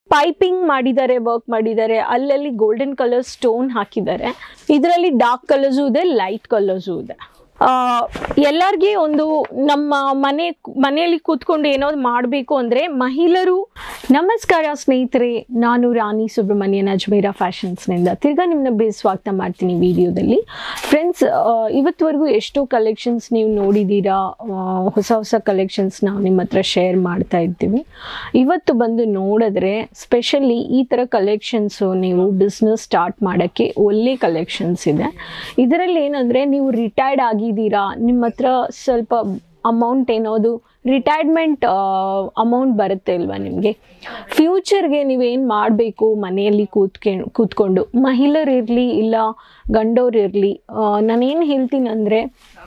piping ಮಾಡಿದ್ದಾರೆ work ಮಾಡಿದ್ದಾರೆ ಅಲ್ಲಲ್ಲಿ ಗೋಲ್ಡನ್ ಕಲರ್ ಸ್ಟೋನ್ ಹಾಕಿದ್ದಾರೆ ಇದರಲ್ಲಿ ಡಾರ್ಕ್ ಕಲರ್ಸು ಇದೆ ಲೈಟ್ ಕಲರ್ಸು ಇದೆ ಆ, ಎಲ್ಲರಿಗೆ ಒಂದು ನಮ್ಮ ಮನೆ ಮನೆಯಲ್ಲಿ ಕೂತ್ಕೊಂಡು ಏನಾದ್ರು ಮಾಡಬೇಕು ಅಂದರೆ ಮಹಿಳೆಯರು ನಮಸ್ಕಾರ ಸ್ನೇಹಿತರೆ ನಾನು ರಾಣಿ ಸುಬ್ರಹ್ಮಣ್ಯನ್ ಅಜ್ಮೇರಾ ಫ್ಯಾಷನ್ಸ್ನಿಂದ ತಿರ್ಗಾ ನಿಮ್ಮನ್ನ ಬೇ ಸ್ವಾಗತ ಮಾಡ್ತೀನಿ ವಿಡಿಯೋದಲ್ಲಿ ಫ್ರೆಂಡ್ಸ್ ಇವತ್ತುವರೆಗೂ ಎಷ್ಟೋ ಕಲೆಕ್ಷನ್ಸ್ ನೀವು ನೋಡಿದ್ದೀರಾ ಆ, ಹೊಸ ಹೊಸ ಕಲೆಕ್ಷನ್ಸ್ ನಾವು ನಿಮ್ಮ ಹತ್ರ ಶೇರ್ ಮಾಡ್ತಾ ಇರ್ತೀವಿ ಇವತ್ತು ಬಂದು ನೋಡಿದ್ರೆ ಸ್ಪೆಷಲಿ ಈ ಥರ ಕಲೆಕ್ಷನ್ಸು ನೀವು ಬಿಸ್ನೆಸ್ ಸ್ಟಾರ್ಟ್ ಮಾಡೋಕ್ಕೆ ಒಳ್ಳೆ ಕಲೆಕ್ಷನ್ಸ್ ಇದೆ ಇದರಲ್ಲಿ ಏನಂದರೆ ನೀವು ರಿಟೈರ್ಡ್ ಆಗಿದ್ದೀರಾ ನಿಮ್ಮ ಹತ್ರ ಸ್ವಲ್ಪ ಅಮೌಂಟ್ ಏನೋದು ರಿಟೈರ್ಮೆಂಟ್ ಅಮೌಂಟ್ ಬರುತ್ತೆ ಅಲ್ವಾ ನಿಮಗೆ ಫ್ಯೂಚರ್ಗೆ ನೀವೇನು ಮಾಡಬೇಕು ಮನೆಯಲ್ಲಿ ಕೂತ್ಕೆ ಕೂತ್ಕೊಂಡು ಮಹಿಳೆಯರು ಇರಲಿ ಇಲ್ಲ ಗಂಡೋರು ಇರಲಿ ನಾನೇನು ಹೇಳ್ತೀನಿ ಅಂದರೆ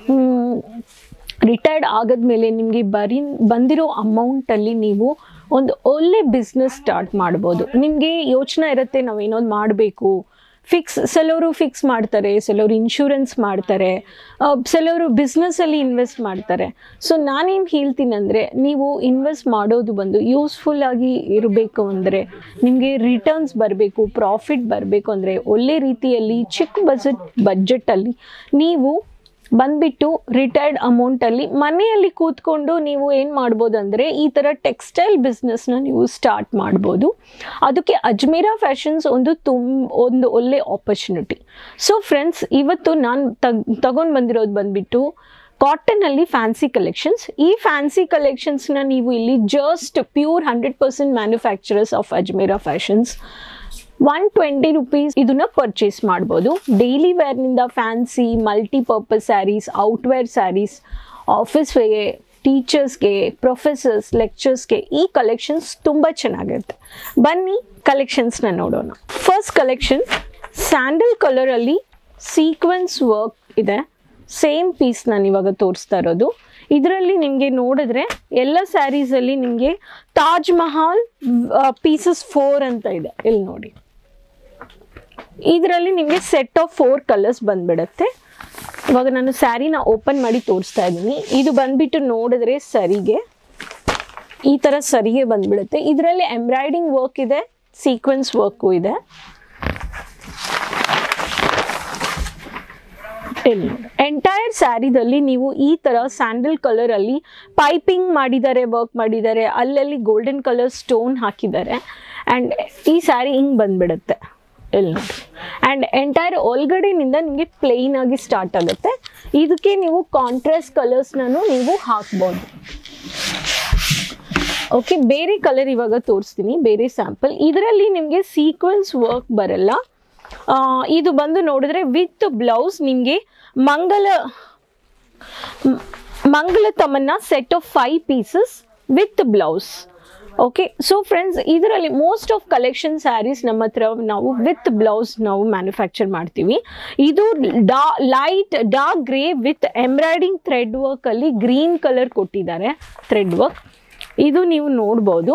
ರಿಟೈರ್ಡ್ ಆದಮೇಲೆ ನಿಮಗೆ ಬರೀ ಬಂದಿರೋ ಅಮೌಂಟಲ್ಲಿ ನೀವು ಒಂದು ಒಳ್ಳೆ ಬಿಸ್ನೆಸ್ ಸ್ಟಾರ್ಟ್ ಮಾಡ್ಬೋದು ನಿಮಗೆ ಯೋಚನೆ ಇರುತ್ತೆ ನಾವೇನೋದು ಮಾಡಬೇಕು ಫಿಕ್ಸ್ ಕೆಲವರು ಫಿಕ್ಸ್ ಮಾಡ್ತಾರೆ ಕೆಲವರು ಇನ್ಶೂರೆನ್ಸ್ ಮಾಡ್ತಾರೆ ಕೆಲವರು ಬಿಸ್ನೆಸ್ಸಲ್ಲಿ ಇನ್ವೆಸ್ಟ್ ಮಾಡ್ತಾರೆ ಸೊ ನಾನೇನು ಹೇಳ್ತೀನಿ ಅಂದರೆ ನೀವು ಇನ್ವೆಸ್ಟ್ ಮಾಡೋದು ಬಂದು ಯೂಸ್ಫುಲ್ ಆಗಿ ಇರಬೇಕು ಅಂದರೆ ನಿಮಗೆ ರಿಟರ್ನ್ಸ್ ಬರಬೇಕು ಪ್ರಾಫಿಟ್ ಬರಬೇಕು ಅಂದರೆ ಒಳ್ಳೆ ರೀತಿಯಲ್ಲಿ ಚಿಕ್ಕ ಬಜೆಟ್ ಬಜೆಟಲ್ಲಿ ನೀವು ಬಂದ್ಬಿಟ್ಟು ರಿಟೈರ್ಡ್ ಅಮೌಂಟಲ್ಲಿ ಮನೆಯಲ್ಲಿ ಕೂತ್ಕೊಂಡು ನೀವು ಏನು ಮಾಡ್ಬೋದು ಅಂದರೆ ಈ ಥರ ಟೆಕ್ಸ್ಟೈಲ್ ಬಿಸ್ನೆಸ್ನ ನೀವು ಸ್ಟಾರ್ಟ್ ಮಾಡ್ಬೋದು ಅದಕ್ಕೆ ಅಜ್ಮೇರಾ ಫ್ಯಾಷನ್ಸ್ ಒಂದು ತುಮ್ ಒಂದು ಒಳ್ಳೆ ಆಪರ್ಚುನಿಟಿ ಸೊ ಫ್ರೆಂಡ್ಸ್ ಇವತ್ತು ನಾನು ತಗ್ ತಗೊಂಡು ಬಂದಿರೋದು ಬಂದ್ಬಿಟ್ಟು ಕಾಟನಲ್ಲಿ ಫ್ಯಾನ್ಸಿ ಕಲೆಕ್ಷನ್ಸ್ ಈ ಫ್ಯಾನ್ಸಿ ಕಲೆಕ್ಷನ್ಸ್ನ ನೀವು ಇಲ್ಲಿ just pure hundred percent manufacturers of Ajmera fashions one twenty rupees ಇದನ್ನ ಪರ್ಚೇಸ್ ಮಾಡ್ಬೋದು ಡೈಲಿ ವೇರ್ನಿಂದ fancy multipurpose saris outwear saris office ವೇಗೆ ಟೀಚರ್ಸ್ಗೆ ಪ್ರೊಫೆಸರ್ಸ್ ಲೆಕ್ಚರ್ಸ್ಗೆ ಈ ಕಲೆಕ್ಷನ್ಸ್ ತುಂಬ ಚೆನ್ನಾಗಿರುತ್ತೆ ಬನ್ನಿ ಕಲೆಕ್ಷನ್ಸ್ನ ನೋಡೋಣ ಫಸ್ಟ್ ಕಲೆಕ್ಷನ್ ಸ್ಯಾಂಡಲ್ ಕಲರಲ್ಲಿ ಸೀಕ್ವೆನ್ಸ್ ವರ್ಕ್ ಇದೆ ಸೇಮ್ ಪೀಸ್ ನಾನು ಇವಾಗ ತೋರಿಸ್ತಾ ಇರೋದು ಇದರಲ್ಲಿ ನಿಮಗೆ ನೋಡಿದ್ರೆ ಎಲ್ಲ ಸ್ಯಾರೀಸಲ್ಲಿ ನಿಮಗೆ ತಾಜ್ ಮಹಲ್ ಪೀಸಸ್ ಫೋರ್ ಅಂತ ಇದೆ ಇಲ್ಲಿ ನೋಡಿ ಇದರಲ್ಲಿ ನಿಮಗೆ ಸೆಟ್ ಆಫ್ ಫೋರ್ ಕಲರ್ಸ್ ಬಂದ್ಬಿಡುತ್ತೆ ಇವಾಗ ನಾನು ಸ್ಯಾರಿನ ಓಪನ್ ಮಾಡಿ ತೋರಿಸ್ತಾ ಇದ್ದೀನಿ ಇದು ಬಂದ್ಬಿಟ್ಟು ನೋಡಿದ್ರೆ ಸರಿಗೆ ಈ ಥರ ಸರಿಗೆ ಬಂದ್ಬಿಡುತ್ತೆ ಇದರಲ್ಲಿ ಎಂಬ್ರಾಯ್ಡಿಂಗ್ ವರ್ಕ್ ಇದೆ ಸೀಕ್ವೆನ್ಸ್ ವರ್ಕು ಇದೆ ಎಂಟೈರ್ ಸ್ಯಾರಿದಲ್ಲಿ ನೀವು ಈ ಥರ ಸ್ಯಾಂಡಲ್ ಕಲರಲ್ಲಿ ಪೈಪಿಂಗ್ ಮಾಡಿದ್ದಾರೆ ವರ್ಕ್ ಮಾಡಿದ್ದಾರೆ ಅಲ್ಲಲ್ಲಿ ಗೋಲ್ಡನ್ ಕಲರ್ ಸ್ಟೋನ್ ಹಾಕಿದ್ದಾರೆ ಆ್ಯಂಡ್ ಈ ಸ್ಯಾರಿ ಹಿಂಗೆ ಬಂದ್ಬಿಡುತ್ತೆ ಇಲ್ಲಿ ನೋಡಿ ಆ್ಯಂಡ್ ಎಂಟೈರ್ ಒಳಗಡೆನಿಂದ ನಿಮಗೆ ಪ್ಲೇನ್ ಆಗಿ ಸ್ಟಾರ್ಟ್ ಆಗುತ್ತೆ ಇದಕ್ಕೆ ನೀವು ಕಾಂಟ್ರಾಸ್ಟ್ ಕಲರ್ಸ್ನೂ ನೀವು ಹಾಕ್ಬೋದು ಓಕೆ ಬೇರೆ ಕಲರ್ ಇವಾಗ ತೋರಿಸ್ತೀನಿ ಬೇರೆ ಸ್ಯಾಂಪಲ್ ಇದರಲ್ಲಿ ನಿಮಗೆ ಸೀಕ್ವೆನ್ಸ್ ವರ್ಕ್ ಬರಲ್ಲ ಆ, ಇದು ಬಂದು ನೋಡಿದ್ರೆ ವಿತ್ ಬ್ಲೌಸ್ ನಿಮಗೆ ಮಂಗಲ ಮ್- Mangala Tamanna set of five pieces with blouse okay so friends ಇದರಲ್ಲಿ ಮೋಸ್ಟ್ ಆಫ್ ಕಲೆಕ್ಷನ್ ಸ್ಯಾರೀಸ್ ನಮ್ಮ ಹತ್ರ ನಾವು ವಿತ್ ಬ್ಲೌಸ್ ನಾವು ಮ್ಯಾನುಫ್ಯಾಕ್ಚರ್ ಮಾಡ್ತೀವಿ ಇದು ಡಾ light dark grey with embroidering thread ವರ್ಕಲ್ಲಿ ಗ್ರೀನ್ ಕಲರ್ ಕೊಟ್ಟಿದ್ದಾರೆ ಥ್ರೆಡ್ ವರ್ಕ್ ಇದು ನೀವು ನೋಡ್ಬೋದು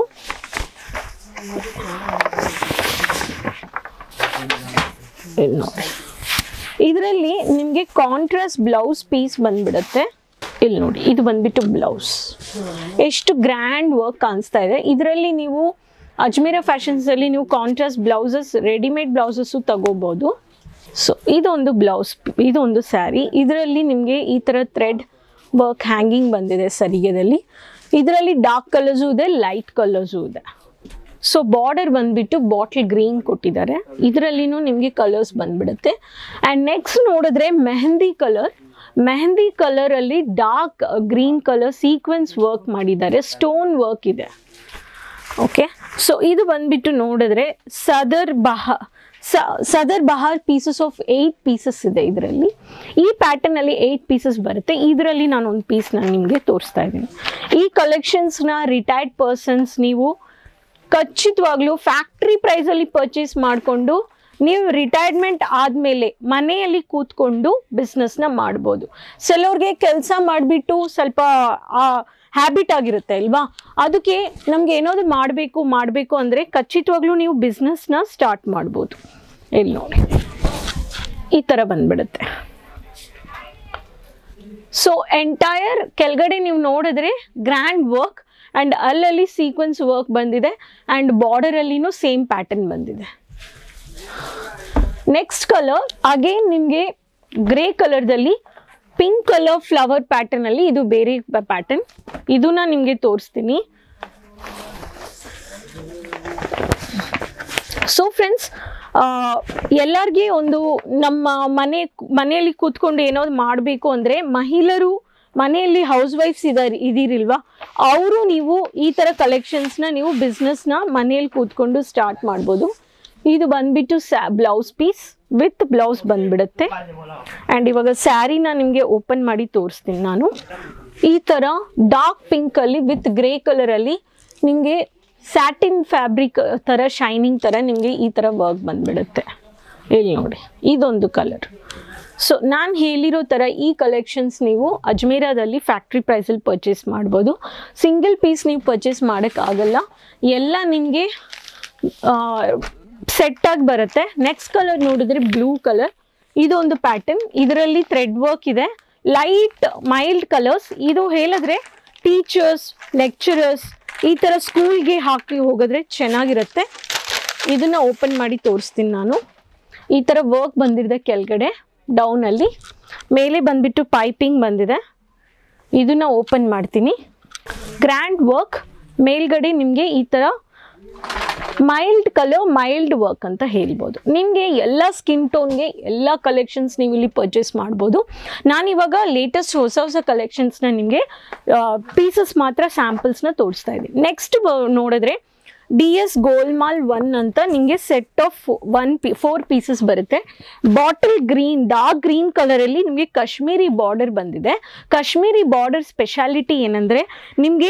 ಇಲ್ಲಿ ನೋಡಿ ಇದರಲ್ಲಿ ನಿಮಗೆ ಕಾಂಟ್ರಾಸ್ಟ್ ಬ್ಲೌಸ್ ಪೀಸ್ ಬಂದ್ಬಿಡುತ್ತೆ ಇಲ್ಲಿ ನೋಡಿ ಇದು ಬಂದ್ಬಿಟ್ಟು ಬ್ಲೌಸ್ ಎಷ್ಟು ಗ್ರ್ಯಾಂಡ್ ವರ್ಕ್ ಕಾಣಿಸ್ತಾ ಇದೆ ಇದರಲ್ಲಿ ನೀವು ಅಜ್ಮೇರಾ ಫ್ಯಾಷನ್ಸಲ್ಲಿ ನೀವು ಕಾಂಟ್ರಾಸ್ಟ್ ಬ್ಲೌಸಸ್ ರೆಡಿಮೇಡ್ ಬ್ಲೌಸಸ್ಸು ತಗೋಬೋದು ಸೊ ಇದೊಂದು ಬ್ಲೌಸ್ ಇದೊಂದು ಸ್ಯಾರಿ ಇದರಲ್ಲಿ ನಿಮಗೆ ಈ ಥರ ಥ್ರೆಡ್ ವರ್ಕ್ ಹ್ಯಾಂಗಿಂಗ್ ಬಂದಿದೆ ಸರಿಗೆದಲ್ಲಿ ಇದರಲ್ಲಿ ಡಾರ್ಕ್ ಕಲರ್ಸು ಇದೆ ಲೈಟ್ ಕಲರ್ಸು ಇದೆ ಸೊ ಬಾರ್ಡರ್ ಬಂದ್ಬಿಟ್ಟು ಬಾಟಲ್ ಗ್ರೀನ್ ಕೊಟ್ಟಿದ್ದಾರೆ ಇದರಲ್ಲಿನೂ ನಿಮಗೆ ಕಲರ್ಸ್ ಬಂದ್ಬಿಡುತ್ತೆ ಆ್ಯಂಡ್ ನೆಕ್ಸ್ಟ್ ನೋಡಿದ್ರೆ ಮೆಹಂದಿ ಕಲರ್ ಮೆಹಂದಿ ಕಲರಲ್ಲಿ dark green colour sequence work ಮಾಡಿದ್ದಾರೆ ಸ್ಟೋನ್ ವರ್ಕ್ ಇದೆ ಓಕೆ ಸೊ ಇದು ಬಂದ್ಬಿಟ್ಟು ನೋಡಿದ್ರೆ ಸದರ್ ಬಹ ಸ- Sadar Bahar pieces of eight pieces ಇದೆ ಇದರಲ್ಲಿ ಈ ಪ್ಯಾಟರ್ನ್ ಅಲ್ಲಿ ಏಯ್ಟ್ ಪೀಸಸ್ ಬರುತ್ತೆ ಇದರಲ್ಲಿ ನಾನು ಒಂದು ಪೀಸ್ ನಾನು ನಿಮಗೆ ತೋರಿಸ್ತಾ ಇದ್ದೀನಿ ಈ ಕಲೆಕ್ಷನ್ಸ್ನ ರಿಟೈರ್ಡ್ ಪರ್ಸನ್ಸ್ ನೀವು ಖಚಿತವಾಗ್ಲೂ ಫ್ಯಾಕ್ಟ್ರಿ ಪ್ರೈಸಲ್ಲಿ ಪರ್ಚೇಸ್ ಮಾಡಿಕೊಂಡು ನೀವು ರಿಟೈರ್ಮೆಂಟ್ ಆದಮೇಲೆ ಮನೆಯಲ್ಲಿ ಕೂತ್ಕೊಂಡು ಬಿಸ್ನೆಸ್ನ ಮಾಡ್ಬೋದು ಕೆಲವ್ರಿಗೆ ಕೆಲಸ ಮಾಡಿಬಿಟ್ಟು ಸ್ವಲ್ಪ ಹ್ಯಾಬಿಟ್ ಆಗಿರುತ್ತೆ ಅಲ್ವಾ ಅದಕ್ಕೆ ನಮ್ಗೆ ಏನಾದ್ರು ಮಾಡಬೇಕು ಮಾಡಬೇಕು ಅಂದರೆ ಖಚಿತವಾಗ್ಲೂ ನೀವು ಬಿಸ್ನೆಸ್ನ ಸ್ಟಾರ್ಟ್ ಮಾಡ್ಬೋದು ಇಲ್ಲಿ ನೋಡಿ ಈ ಥರ ಬಂದ್ಬಿಡುತ್ತೆ ಸೊ ಎಂಟೈರ್ ಕೆಳಗಡೆ ನೀವು ನೋಡಿದ್ರೆ ಗ್ರ್ಯಾಂಡ್ ವರ್ಕ್ ಆ್ಯಂಡ್ ಅಲ್ಲಲ್ಲಿ ಸೀಕ್ವೆನ್ಸ್ ವರ್ಕ್ ಬಂದಿದೆ ಆ್ಯಂಡ್ ಬಾರ್ಡರಲ್ಲಿನೂ ಸೇಮ್ ಪ್ಯಾಟರ್ನ್ ಬಂದಿದೆ ನೆಕ್ಸ್ಟ್ ಕಲರ್ ಅಗೇನ್ ನಿಮಗೆ ಗ್ರೇ ಕಲರ್ದಲ್ಲಿ ಪಿಂಕ್ ಕಲರ್ ಫ್ಲವರ್ ಪ್ಯಾಟರ್ನ್ ಅಲ್ಲಿ ಇದು ಬೇರೆ ಪ್ಯಾಟರ್ನ್ ಇದನ್ನ ನಿಮಗೆ ತೋರಿಸ್ತೀನಿ ಸೊ ಫ್ರೆಂಡ್ಸ್ ಎಲ್ಲರಿಗೆ ಒಂದು ನಮ್ಮ ಮನೆ ಮನೆಯಲ್ಲಿ ಕೂತ್ಕೊಂಡು ಏನೋ ಮಾಡಬೇಕು ಅಂದರೆ ಮಹಿಳೆಯರು ಮನೆಯಲ್ಲಿ ಹೌಸ್ ವೈಫ್ಸ್ ಇದಾರೆ ಇದೀರಿಲ್ವಾ ಅವರು ನೀವು ಈ ಥರ ಕಲೆಕ್ಷನ್ಸ್ನ ನೀವು ಬಿಸ್ನೆಸ್ನ ಮನೆಯಲ್ಲಿ ಕೂತ್ಕೊಂಡು ಸ್ಟಾರ್ಟ್ ಮಾಡ್ಬೋದು ಇದು ಬಂದ್ಬಿಟ್ಟು ಸ್ಯಾ ಬ್ಲೌಸ್ ಪೀಸ್ ವಿತ್ ಬ್ಲೌಸ್ ಬಂದ್ಬಿಡುತ್ತೆ ಆ್ಯಂಡ್ ಇವಾಗ ಸ್ಯಾರಿನ ನಿಮಗೆ ಓಪನ್ ಮಾಡಿ ತೋರಿಸ್ತೀನಿ ನಾನು ಈ ಥರ ಡಾರ್ಕ್ ಪಿಂಕಲ್ಲಿ ವಿತ್ ಗ್ರೇ ಕಲರಲ್ಲಿ ನಿಮಗೆ ಸ್ಯಾಟಿನ್ ಫ್ಯಾಬ್ರಿಕ್ ಥರ ಶೈನಿಂಗ್ ಥರ ನಿಮಗೆ ಈ ಥರ ವರ್ಕ್ ಬಂದ್ಬಿಡುತ್ತೆ ಇಲ್ಲಿ ನೋಡಿ ಇದೊಂದು ಕಲರ್ ಸೊ ನಾನು ಹೇಳಿರೋ ಥರ ಈ ಕಲೆಕ್ಷನ್ಸ್ ನೀವು ಅಜ್ಮೇರಾದಲ್ಲಿ ಫ್ಯಾಕ್ಟ್ರಿ ಪ್ರೈಸಲ್ಲಿ ಪರ್ಚೇಸ್ ಮಾಡ್ಬೋದು ಸಿಂಗಲ್ ಪೀಸ್ ನೀವು ಪರ್ಚೇಸ್ ಮಾಡೋಕ್ಕಾಗಲ್ಲ ಎಲ್ಲ ನಿಮಗೆ ಸೆಟ್ಟಾಗಿ ಬರುತ್ತೆ ನೆಕ್ಸ್ಟ್ ಕಲರ್ ನೋಡಿದ್ರೆ ಬ್ಲೂ ಕಲರ್ ಇದೊಂದು ಪ್ಯಾಟರ್ನ್ ಇದರಲ್ಲಿ ಥ್ರೆಡ್ ವರ್ಕ್ ಇದೆ ಲೈಟ್ ಮೈಲ್ಡ್ ಕಲರ್ಸ್ ಇದು ಹೇಳಿದ್ರೆ ಟೀಚರ್ಸ್ ಲೆಕ್ಚರರ್ಸ್ ಈ ಥರ ಸ್ಕೂಲ್ಗೆ ಹಾಕಿ ಹೋಗಿದ್ರೆ ಚೆನ್ನಾಗಿರುತ್ತೆ ಇದನ್ನು ಓಪನ್ ಮಾಡಿ ತೋರಿಸ್ತೀನಿ ನಾನು ಈ ಥರ ವರ್ಕ್ ಬಂದಿದೆ ಕೆಳಗಡೆ ಡೌನಲ್ಲಿ ಮೇಲೆ ಬಂದ್ಬಿಟ್ಟು ಪೈಪಿಂಗ್ ಬಂದಿದೆ ಇದನ್ನ ಓಪನ್ ಮಾಡ್ತೀನಿ ಗ್ರ್ಯಾಂಡ್ ವರ್ಕ್ ಮೇಲ್ಗಡೆ ನಿಮಗೆ ಈ ಥರ ಮೈಲ್ಡ್ ಕಲರ್ ಮೈಲ್ಡ್ ವರ್ಕ್ ಅಂತ ಹೇಳ್ಬೋದು ನಿಮಗೆ ಎಲ್ಲ ಸ್ಕಿನ್ ಟೋನ್ಗೆ ಎಲ್ಲ ಕಲೆಕ್ಷನ್ಸ್ ನೀವು ಇಲ್ಲಿ ಪರ್ಚೇಸ್ ಮಾಡ್ಬೋದು ನಾನಿವಾಗ ಲೇಟೆಸ್ಟ್ ಹೊಸ ಹೊಸ ಕಲೆಕ್ಷನ್ಸ್ನ ನಿಮಗೆ ಪೀಸಸ್ ಮಾತ್ರ ಸ್ಯಾಂಪಲ್ಸ್ನ ತೋರಿಸ್ತಾ ಇದ್ದೀನಿ ನೆಕ್ಸ್ಟ್ ನೋಡಿದ್ರೆ ಡಿ ಎಸ್ ಗೋಲ್ಮಾಲ್ ಒನ್ ಅಂತ ನಿಮಗೆ set of one P four pieces ಬರುತ್ತೆ ಬಾಟಲ್ ಗ್ರೀನ್ ಡಾರ್ಕ್ ಗ್ರೀನ್ ಕಲರಲ್ಲಿ ನಿಮಗೆ ಕಾಶ್ಮೀರಿ ಬಾರ್ಡರ್ ಬಂದಿದೆ ಕಾಶ್ಮೀರಿ ಬಾರ್ಡರ್ ಸ್ಪೆಷಾಲಿಟಿ ಏನಂದರೆ ನಿಮಗೆ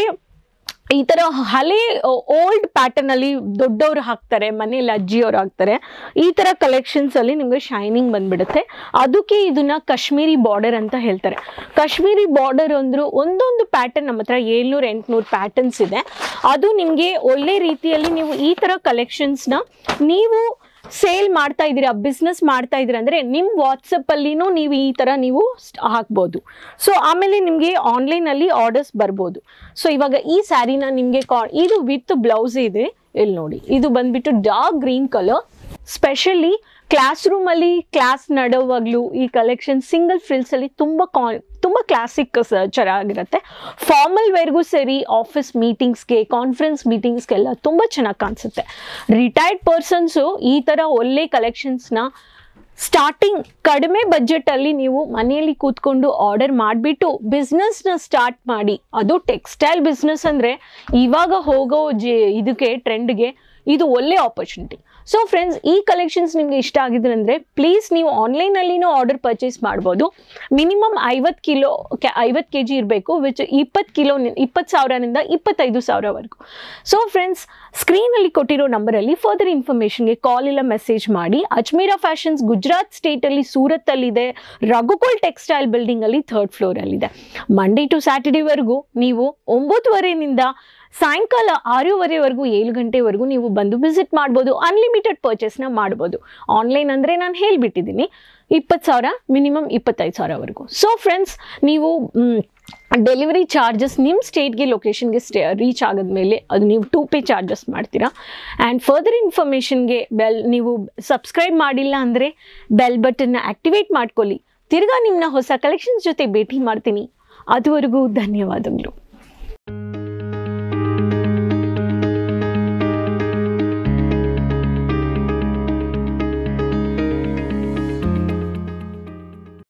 ಈ ಥರ ಹಳೆ ಓಲ್ಡ್ ಪ್ಯಾಟರ್ನ್ ಅಲ್ಲಿ ದೊಡ್ಡವರು ಹಾಕ್ತಾರೆ ಮನೇಲಿ ಅಜ್ಜಿಯವ್ರು ಹಾಕ್ತಾರೆ ಈ ಥರ ಕಲೆಕ್ಷನ್ಸ್ ಅಲ್ಲಿ ನಿಮಗೆ ಶೈನಿಂಗ್ ಬಂದ್ಬಿಡುತ್ತೆ ಅದಕ್ಕೆ ಇದನ್ನ ಕಾಶ್ಮೀರಿ ಬಾರ್ಡರ್ ಅಂತ ಹೇಳ್ತಾರೆ ಕಾಶ್ಮೀರಿ ಬಾರ್ಡರ್ ಅಂದ್ರು ಒಂದೊಂದು ಪ್ಯಾಟರ್ನ್ ನಮ್ಮ ಹತ್ರ ಏಳ್ನೂರು ಎಂಟುನೂರು ಪ್ಯಾಟರ್ನ್ಸ್ ಇದೆ ಅದು ನಿಮಗೆ ಒಳ್ಳೆ ರೀತಿಯಲ್ಲಿ ನೀವು ಈ ಥರ ಕಲೆಕ್ಷನ್ಸ್ನ ನೀವು ಸೇಲ್ ಮಾಡ್ತಾ ಇದ್ದೀರಾ ಬಿಸ್ನೆಸ್ ಮಾಡ್ತಾ ಇದ್ದೀರಾ ಅಂದರೆ ನಿಮ್ಮ ವಾಟ್ಸಪ್ಪಲ್ಲಿನೂ ನೀವು ಈ ಥರ ನೀವು ಸ್ಟ್- ಹಾಕ್ಬೋದು ಸೊ ಆಮೇಲೆ ನಿಮಗೆ ಆನ್ಲೈನಲ್ಲಿ ಆರ್ಡರ್ಸ್ ಬರ್ಬೋದು ಸೊ ಇವಾಗ ಈ ಸ್ಯಾರಿನ ನಿಮಗೆ ಕಾ ಇದು ವಿತ್ ಬ್ಲೌಸ್ ಇದೆ ಇಲ್ಲಿ ನೋಡಿ ಇದು ಬಂದ್ಬಿಟ್ಟು dark green colour specially class ರೂಮಲ್ಲಿ ಕ್ಲಾಸ್ ನಡೆಯುವಾಗಲೂ ಈ ಕಲೆಕ್ಷನ್ ಸಿಂಗಲ್ ಫ್ರಿಲ್ಸಲ್ಲಿ ತುಂಬ ಕಾ ತುಂಬ ಕ್ಲಾಸಿಕ್ ಚೆನ್ನಾಗಿರುತ್ತೆ ಫಾರ್ಮಲ್ ವೇರ್ಗೂ ಸರಿ ಆಫೀಸ್ ಮೀಟಿಂಗ್ಸ್ಗೆ ಕಾನ್ಫರೆನ್ಸ್ ಮೀಟಿಂಗ್ಸ್ಗೆಲ್ಲ ತುಂಬ ಚೆನ್ನಾಗಿ ಕಾಣಿಸುತ್ತೆ ರಿಟೈರ್ಡ್ ಪರ್ಸನ್ಸು ಈ ಥರ ಒಳ್ಳೆ ಕಲೆಕ್ಷನ್ಸ್ನ ಸ್ಟಾರ್ಟಿಂಗ್ ಕಡಿಮೆ ಬಜೆಟಲ್ಲಿ ನೀವು ಮನೆಯಲ್ಲಿ ಕೂತ್ಕೊಂಡು ಆರ್ಡರ್ ಮಾಡಿಬಿಟ್ಟು ಬಿಸ್ನೆಸ್ನ ಸ್ಟಾರ್ಟ್ ಮಾಡಿ ಅದು ಟೆಕ್ಸ್ಟೈಲ್ ಬಿಸ್ನೆಸ್ ಅಂದರೆ ಇವಾಗ ಹೋಗೋ ಜಿ ಇದಕ್ಕೆ ಟ್ರೆಂಡ್ಗೆ ಇದು ಒಳ್ಳೆ ಆಪರ್ಚುನಿಟಿ ಸೊ ಫ್ರೆಂಡ್ಸ್ ಈ ಕಲೆಕ್ಷನ್ಸ್ ನಿಮಗೆ ಇಷ್ಟ ಆಗಿದ್ರೆ ಅಂದರೆ ಪ್ಲೀಸ್ ನೀವು ಆನ್ಲೈನಲ್ಲಿನೂ ಆರ್ಡರ್ ಪರ್ಚೇಸ್ ಮಾಡ್ಬೋದು ಮಿನಿಮಮ್ ಐವತ್ತು ಕಿಲೋ ಐವತ್ತು ಕೆ ಜಿ ಇರಬೇಕು ವಿಚ್ ಇಪ್ಪತ್ತು ಕಿಲೋ ಇಪ್ಪತ್ತು ಸಾವಿರನಿಂದ ಇಪ್ಪತ್ತೈದು ಸಾವಿರವರೆಗೂ ಸೊ ಫ್ರೆಂಡ್ಸ್ ಸ್ಕ್ರೀನಲ್ಲಿ ಕೊಟ್ಟಿರೋ ನಂಬರಲ್ಲಿ ಫರ್ದರ್ ಇನ್ಫಾರ್ಮೇಷನ್ಗೆ ಕಾಲ್ ಇಲ್ಲ ಮೆಸೇಜ್ ಮಾಡಿ ಅಜ್ಮೀರಾ ಫ್ಯಾಷನ್ಸ್ ಗುಜರಾತ್ ಸ್ಟೇಟಲ್ಲಿ ಸೂರತ್ತಲ್ಲಿದೆ ರಘುಕುಲ್ ಟೆಕ್ಸ್ಟೈಲ್ ಬಿಲ್ಡಿಂಗಲ್ಲಿ ಥರ್ಡ್ ಫ್ಲೋರಲ್ಲಿದೆ ಮಂಡೇ ಟು ಸ್ಯಾಟರ್ಡೇವರೆಗೂ ನೀವು ಒಂಬತ್ತುವರೆನಿಂದ ಸಾಯಂಕಾಲ ಆರೂವರೆವರೆಗೂ ಏಳು ಗಂಟೆವರೆಗೂ ನೀವು ಬಂದು ವಿಸಿಟ್ ಮಾಡ್ಬೋದು ಅನ್ಲಿಮಿಟೆಡ್ ಪರ್ಚೇಸ್ನ ಮಾಡ್ಬೋದು ಆನ್ಲೈನ್ ಅಂದರೆ ನಾನು ಹೇಳಿಬಿಟ್ಟಿದ್ದೀನಿ ಇಪ್ಪತ್ತು ಸಾವಿರ ಮಿನಿಮಮ್ ಇಪ್ಪತ್ತೈದು ಸಾವಿರವರೆಗೂ ಸೊ ಫ್ರೆಂಡ್ಸ್ ನೀವು ಡೆಲಿವರಿ ಚಾರ್ಜಸ್ ನಿಮ್ಮ ಸ್ಟೇಟ್ಗೆ ಲೊಕೇಶನ್ಗೆ ಸ್ಟೇ ರೀಚ್ ಆಗೋದ್ಮೇಲೆ ಅದು ನೀವು ಟೂ ಪೇ ಚಾರ್ಜಸ್ ಮಾಡ್ತೀರಾ ಆ್ಯಂಡ್ ಫರ್ದರ್ ಇನ್ಫಾರ್ಮೇಷನ್ಗೆ ಬೆಲ್ ನೀವು ಸಬ್ಸ್ಕ್ರೈಬ್ ಮಾಡಿಲ್ಲ ಅಂದರೆ ಬೆಲ್ ಬಟನ್ನ ಆ್ಯಕ್ಟಿವೇಟ್ ಮಾಡ್ಕೊಳ್ಳಿ ತಿರ್ಗಾ ನಿಮ್ಮನ್ನ ಹೊಸ ಕಲೆಕ್ಷನ್ಸ್ ಜೊತೆ ಭೇಟಿ ಮಾಡ್ತೀನಿ ಅದುವರೆಗೂ ಧನ್ಯವಾದಗಳು